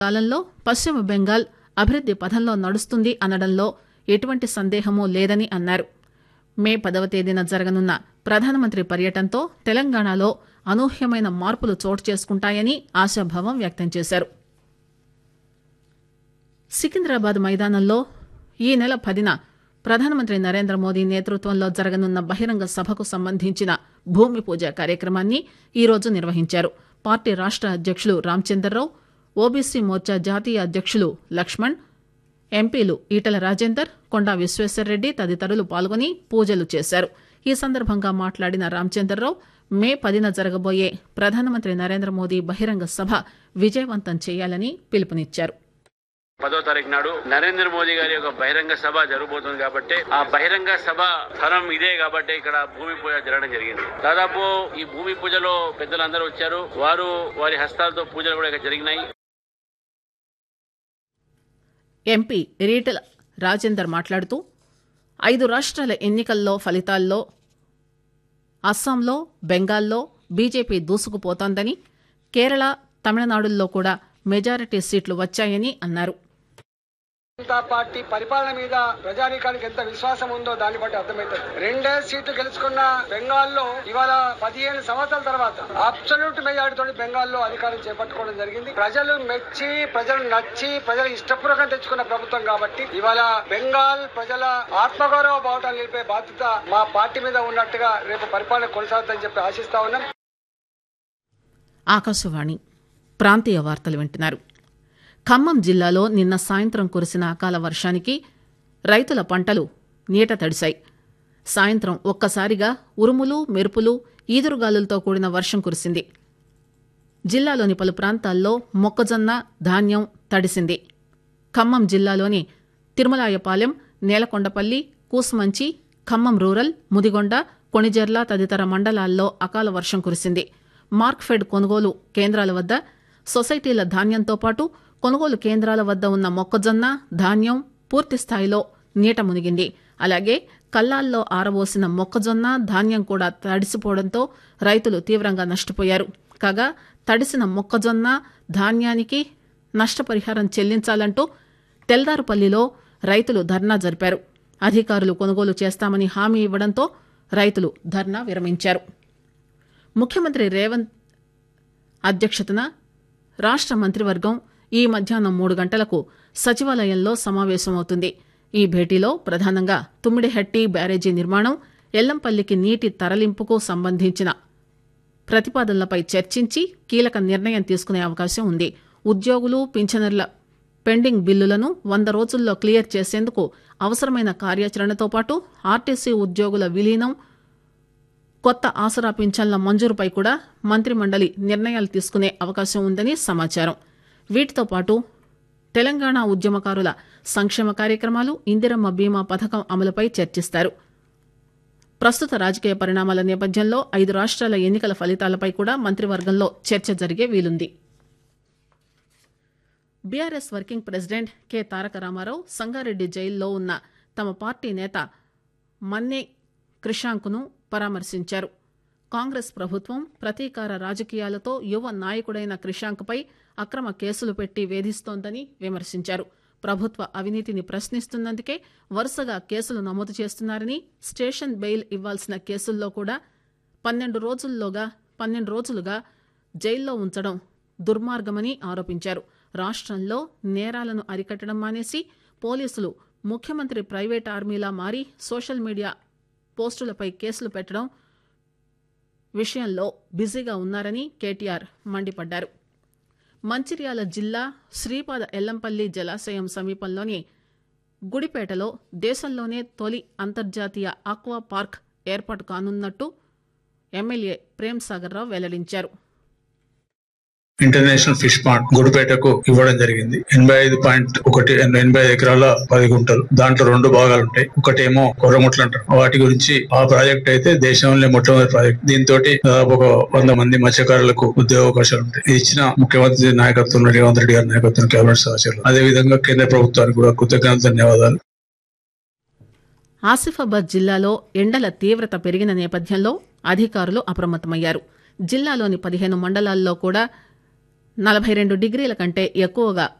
కాలంలో పశ్చిమ బెంగాల్ అభివృద్ది పథంలో నడుస్తుంది అనడంలో ఎటువంటి సందేహమూ లేదని అన్నారు మే పదవ తేదీన జరగనున్న ప్రధానమంత్రి పర్యటనతో తెలంగాణలో అనూహ్యమైన మార్పులు చోటు చేసుకుంటాయని ఆశాభావం వ్యక్తం చేశారు సికింద్రాబాద్ మైదానంలో ఈ నెల పదిన ప్రధానమంత్రి నరేంద్ర మోదీ నేతృత్వంలో జరగనున్న బహిరంగ సభకు సంబంధించిన భూమి పూజ కార్యక్రమాన్ని ఈరోజు నిర్వహించారు పార్టీ రాష్ట అధ్యక్షులు రామచంద్రరావు ఓబీసీ మోర్చా జాతీయ అధ్యక్షులు లక్ష్మణ్ ఎంపీలు ఈటల రాజేందర్ కొండా విశ్వేశ్వరరెడ్డి తదితరులు పాల్గొని పూజలు చేశారు ఈ సందర్భంగా మాట్లాడిన రామచంద్రరావు మే పదిన జరగబోయే ప్రధానమంత్రి నరేంద్ర మోదీ బహిరంగ సభ విజయవంతం చేయాలని పిలుపునిచ్చారు పదో తారీఖు నాడు నరేంద్ర మోదీ గారి యొక్క బహిరంగ సభ జరగబోతుంది కాబట్టి ఆ బహిరంగ సభ స్థలం ఇదే కాబట్టి ఇక్కడ భూమి పూజ జరగడం జరిగింది దాదాపు ఈ భూమి పూజలో పెద్దలందరూ వచ్చారు వారు వారి హస్తాలతో పూజలు కూడా ఇక్కడ జరిగినాయి ఎంపీ రీటల రాజేందర్ మాట్లాడుతూ ఐదు రాష్ట్రాల ఎన్నికల్లో ఫలితాల్లో అస్సాంలో బెంగాల్లో బీజేపీ దూసుకుపోతోందని కేరళ తమిళనాడుల్లో కూడా మెజారిటీ సీట్లు వచ్చాయని అన్నారు జనతా పార్టీ పరిపాలన మీద ప్రజానీకానికి ఎంత విశ్వాసం ఉందో దాన్ని బట్టి అర్థమవుతుంది రెండే సీట్లు గెలుచుకున్న బెంగాల్లో ఇవాళ పదిహేను సంవత్సరాల తర్వాత అబ్సల్యూట్ మెజారిటీతో బెంగాల్లో అధికారం చేపట్టుకోవడం జరిగింది ప్రజలు మెచ్చి ప్రజలు నచ్చి ప్రజలు ఇష్టపూర్వకంగా తెచ్చుకున్న ప్రభుత్వం కాబట్టి ఇవాళ బెంగాల్ ప్రజల ఆత్మగౌరవ బావుటాన్ని నిలిపే బాధ్యత మా పార్టీ మీద ఉన్నట్టుగా రేపు పరిపాలన కొనసాగుతుందని చెప్పి ఆశిస్తా ఉన్నాం ఆకాశవాణి ప్రాంతీయ వార్తలు వింటున్నారు ఖమ్మం జిల్లాలో నిన్న సాయంత్రం కురిసిన అకాల వర్షానికి రైతుల పంటలు నీట తడిశాయి సాయంత్రం ఒక్కసారిగా ఉరుములు మెరుపులు ఈదురుగాలులతో కూడిన వర్షం కురిసింది జిల్లాలోని పలు ప్రాంతాల్లో మొక్కజొన్న ధాన్యం తడిసింది ఖమ్మం జిల్లాలోని తిరుమలాయపాలెం నేలకొండపల్లి కూసుమంచి ఖమ్మం రూరల్ ముదిగొండ కొణిజర్ల తదితర మండలాల్లో అకాల వర్షం కురిసింది మార్క్ఫెడ్ కొనుగోలు కేంద్రాల వద్ద సొసైటీల ధాన్యంతో పాటు కొనుగోలు కేంద్రాల వద్ద ఉన్న మొక్కజొన్న ధాన్యం పూర్తి స్థాయిలో నీట మునిగింది అలాగే కల్లాల్లో ఆరబోసిన మొక్కజొన్న ధాన్యం కూడా తడిసిపోవడంతో రైతులు తీవ్రంగా నష్టపోయారు కాగా తడిసిన మొక్కజొన్న ధాన్యానికి నష్టపరిహారం చెల్లించాలంటూ తెల్దారుపల్లిలో రైతులు ధర్నా జరిపారు అధికారులు కొనుగోలు చేస్తామని హామీ ఇవ్వడంతో రైతులు ధర్నా విరమించారు ముఖ్యమంత్రి రేవంత్ అధ్యక్షతన రాష్ట మంత్రివర్గం ఈ మధ్యాహ్నం మూడు గంటలకు సచివాలయంలో సమావేశమవుతుంది ఈ భేటీలో ప్రధానంగా తుమ్మిడిహట్టి బ్యారేజీ నిర్మాణం ఎల్లంపల్లికి నీటి తరలింపుకు సంబంధించిన ప్రతిపాదనలపై చర్చించి కీలక నిర్ణయం తీసుకునే అవకాశం ఉంది ఉద్యోగులు పింఛనర్ల పెండింగ్ బిల్లులను వంద రోజుల్లో క్లియర్ చేసేందుకు అవసరమైన కార్యాచరణతో పాటు ఆర్టీసీ ఉద్యోగుల విలీనం కొత్త ఆసరా పింఛన్ల మంజూరుపై కూడా మంత్రిమండలి నిర్ణయాలు తీసుకునే అవకాశం ఉందని సమాచారం వీటితో పాటు తెలంగాణ ఉద్యమకారుల సంక్షేమ కార్యక్రమాలు ఇందిరమ్మ బీమా పథకం అమలుపై చర్చిస్తారు ప్రస్తుత రాజకీయ పరిణామాల నేపథ్యంలో ఐదు రాష్ట్రాల ఎన్నికల ఫలితాలపై కూడా మంత్రివర్గంలో చర్చ జరిగే వీలుంది BRS working president K Taraka Ramarao Sangareddy జైల్లో ఉన్న తమ పార్టీ నేత మన్నే క్రిషాంక్ను పరామర్శించారు కాంగ్రెస్ ప్రభుత్వం ప్రతీకార రాజకీయాలతో యువ నాయకుడైన క్రిషాంక్పై అక్రమ కేసులు పెట్టి వేధిస్తోందని విమర్శించారు ప్రభుత్వ అవినీతిని ప్రశ్నిస్తున్నందుకే వరుసగా కేసులు నమోదు చేస్తున్నారని స్టేషన్ బెయిల్ ఇవ్వాల్సిన కేసుల్లో కూడా పన్నెండు రోజుల్లోగా పన్నెండు రోజులుగా జైల్లో ఉంచడం దుర్మార్గమని ఆరోపించారు రాష్ట్రంలో నేరాలను అరికట్టడం మానేసి పోలీసులు ముఖ్యమంత్రి ప్రైవేట్ ఆర్మీలా మారి సోషల్ మీడియా పోస్టులపై కేసులు పెట్టడం విషయంలో బిజీగా ఉన్నారని కేటీఆర్ మండిపడ్డారు మంచిర్యాల జిల్లా శ్రీపాద ఎల్లంపల్లి జలాశయం సమీపంలోని గుడిపేటలో దేశంలోనే తొలి అంతర్జాతీయ ఆక్వా పార్క్ ఏర్పాటు కానున్నట్టు ఎమ్మెల్యే ప్రేమ్ సాగర్ రావు వెల్లడించారు ఇంటర్నేషనల్ ఫిష్ పాండ్ గుడిపేటకు ఇవ్వడం జరిగింది ఎనభై ఐదు పాయింట్ ఒకటి ఎనభై ఎకరాల పది గుంటలు దాంట్లో రెండు భాగాలు ఉంటాయి ఒకటేమో కొర్రముట్లు అంటారు వాటి గురించి ఆ ప్రాజెక్ట్ అయితే దేశంలో మొట్టమొదటి ప్రాజెక్ట్ దీంతో దాదాపు ఒక వంద మంది మత్స్యకారులకు ఉద్యోగ అవకాశాలు ఉంటాయి ఇది ఇచ్చిన ముఖ్యమంత్రి నాయకత్వం రేవంత్ రెడ్డి గారి నాయకత్వం కేబినెట్ సహచరులు అదే విధంగా కేంద్ర ప్రభుత్వానికి కూడా కృతజ్ఞత ధన్యవాదాలు ఆసిఫాబాద్ జిల్లాలో ఎండల తీవ్రత పెరిగిన నేపథ్యంలో అధికారులు అప్రమత్తమయ్యారు జిల్లాలోని పదిహేను మండలాల్లో కూడా నలభై రెండు డిగ్రీల కంటే ఎక్కువగా